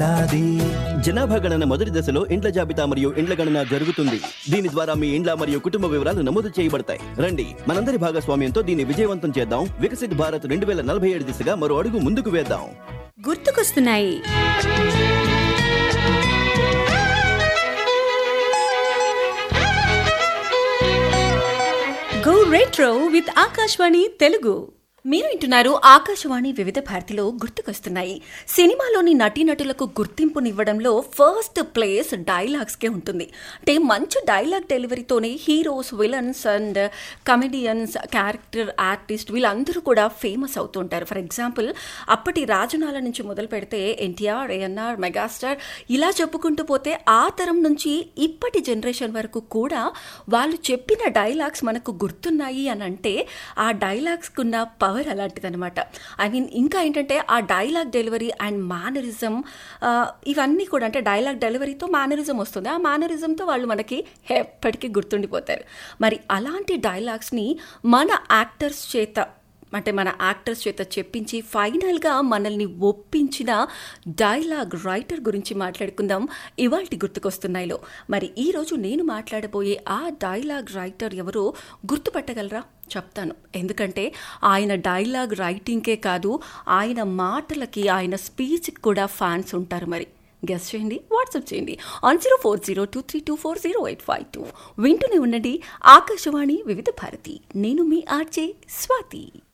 జనాభా గణన మొదటి దశలో ఇండ్ల జాబితా మరియు ఇండ్ల గణన జరుగుతుంది దీని ద్వారా మీ ఇండ్ల మరియు కుటుంబ వివరాలు నమోదు చేయబడతాయి రండి మనందరి భాగస్వామ్యంతో దీన్ని విజయవంతం చేద్దాం వికసిత్ భారత్ రెండు వేల నలభై ఏడు దిశగా మరో అడుగు ముందుకు వేద్దాం గుర్తుకొస్తున్నాయి go retro with Akashvani Telugu మీరు వింటున్నారు ఆకాశవాణి వివిధ భారతిలో గుర్తుకొస్తున్నాయి సినిమాలోని నటీనటులకు గుర్తింపునివ్వడంలో ఫస్ట్ ప్లేస్ డైలాగ్స్కే ఉంటుంది అంటే మంచి డైలాగ్ డెలివరీతోనే heroes villains and comedians character artist వీళ్ళందరూ కూడా ఫేమస్ అవుతుంటారు ఫర్ ఎగ్జాంపుల్ అప్పటి రాజనాల నుంచి మొదలు పెడితే ఎన్టీఆర్ ఏఎన్ఆర్ మెగాస్టార్ ఇలా చెప్పుకుంటూ పోతే ఆ తరం నుంచి ఇప్పటి జనరేషన్ వరకు కూడా వాళ్ళు చెప్పిన డైలాగ్స్ మనకు గుర్తున్నాయి అని అంటే ఆ డైలాగ్స్కున్న పవర్ అలాంటిదనమాట ఐ మీన్ ఇంకా ఏంటంటే ఆ డైలాగ్ డెలివరీ అండ్ మేనరిజం ఇవన్నీ కూడా అంటే డైలాగ్ డెలివరీతో మేనరిజం వస్తుంది ఆ మేనరిజంతో వాళ్ళు మనకి ఎప్పటికీ గుర్తుండిపోతారు మరి అలాంటి డైలాగ్స్ని మన యాక్టర్స్ చేత అంటే మన యాక్టర్స్ చేత చెప్పించి ఫైనల్గా మనల్ని ఒప్పించిన డైలాగ్ రైటర్ గురించి మాట్లాడుకుందాం ఇవాల్టి గుర్తుకొస్తున్నాయిలో మరి ఈరోజు నేను మాట్లాడబోయే ఆ డైలాగ్ రైటర్ ఎవరో గుర్తుపట్టగలరా చెప్తాను ఎందుకంటే ఆయన డైలాగ్ రైటింగ్కే కాదు ఆయన మాటలకి ఆయన స్పీచ్కి కూడా ఫ్యాన్స్ ఉంటారు మరి గెస్ చేయండి వాట్సాప్ చేయండి on zero four zero two three two four zero eight five two వింటూనే ఉండండి ఆకాశవాణి వివిధ భారతి నేను మీ ఆర్జే స్వాతి